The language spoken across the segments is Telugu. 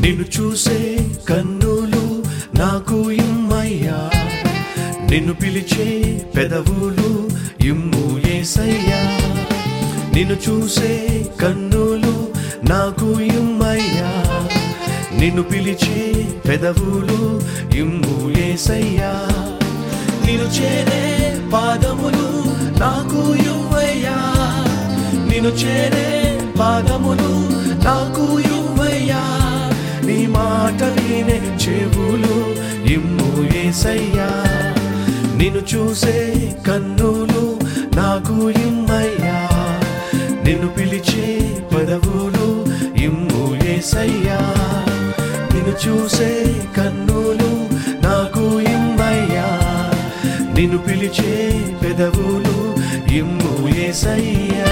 నిన్ను చూసే కన్నులు నాకు ఇమ్మయ్యా నిన్ను పిలిచే పెదవులు ఇమ్ము ఏసయ్యా నిన్ను చూసే కన్నులు నాకు ఇమ్మయ్యా నిన్ను పిలిచే పెదవులు ఇమ్ము ఏసయ్యా నిన్ను చేరే పాదములు నాకు ఇవ్వయ్యా నిన్ను చేరే పాదములు నాకు ఇవ్వయ్యా నీ మాట వినే చెవులు ఇమ్ము ఏసయ్యా నిన్ను చూసే కన్నులు నాకు ఇమ్మయ్యా నిన్ను పిలిచే పదవులు ఇమ్ము ఏసయ్యా నిన్ను చూసే కన్నులు నాకు ఇమ్మయ్యా నిన్ను పిలిచే పెదవులు ఇమ్ము ఏసయ్యా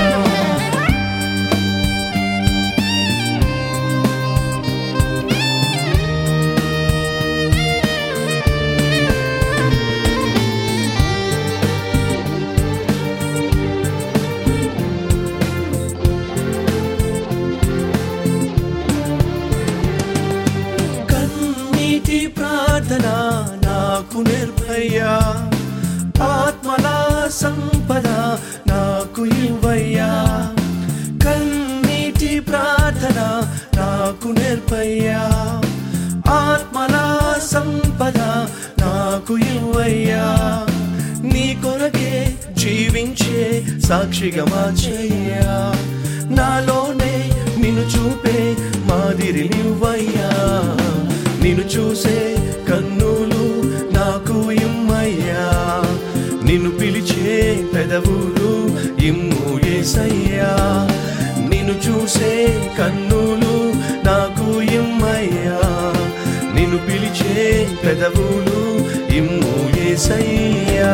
కన్నీటి ప్రార్థన నాకు నిర్భయ్యా ఆత్మల సంపద నాకు ఇవ్వయ్యా కన్నీటి ప్రార్థన నాకు నిర్భయ్యా ఆత్మల సంపద నాకు ఇవ్వయ్యా నీ కొరకే జీవించే సాక్షిగా మార్చయ్యా నాలోనే నిన్ను చూపే మాదిరి నువ్వయ్యా నిన్ను చూసే కన్నులు నాకు ఇమ్మయ్యా నిన్ను పిలిచే పెదవులు ఇమ్ము ఏసయ్యా నిన్ను చూసే కన్నులు నాకు ఇమ్మయ్యా నిన్ను పిలిచే పెదవులు ఇమ్ము ఏసయ్యా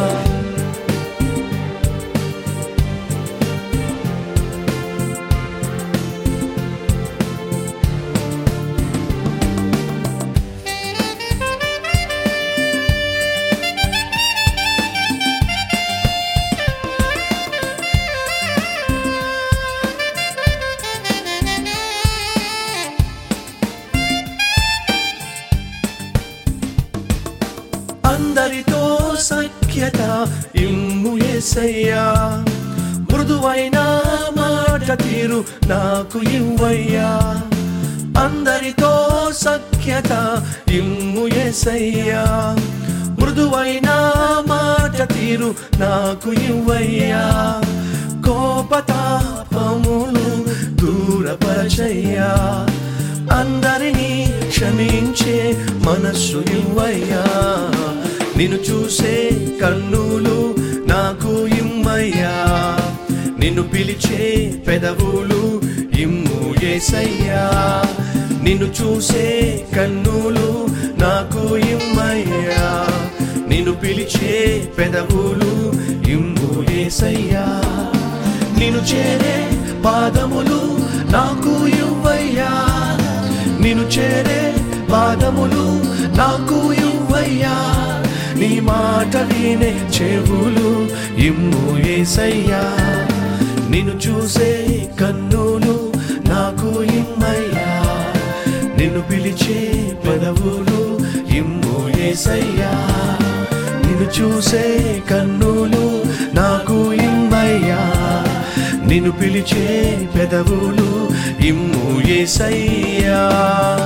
అందరితో సఖ్యత ఇమ్ము ఏసయ్యా మృదువైన మాట తీరు నాకు ఇవ్వయ్యా అందరితో సఖ్యత ఇమ్ము ఏసయ్యా మృదువైన మాట తీరు నాకు ఇవ్వయ్యా కోపతాపములు దూరపరచయ్యా అందరినీ క్షమించే మనస్సు ఇవ్వయ్యా నిన్ను చూసే కన్నులు నాకు ఇమ్మయ్యా నిన్ను పిలిచే పెదవులు ఇమ్ము ఏసయ్యా నిన్ను చూసే కన్నులు నాకు ఇమ్మయ్యా నిన్ను పిలిచే పెదవులు ఇమ్ము ఏసయ్యా నిన్ను చేరే పాదములు నాకు ఇవ్వయ్యా నిన్ను చేరే పాదములు నాకు ఇవ్వయ్యా నీ మాట వినే చెవులు ఇమ్ము ఏసయ్యా నిన్ను చూసే కన్నులు నాకు ఇమ్మయ్యా నిన్ను పిలిచే పెదవులు ఇమ్ము ఏసయ్యా నిన్ను చూసే కన్నులు నాకు ఇమ్మయ్యా నిన్ను పిలిచే పెదవులు ఇమ్ము ఏసయ్యా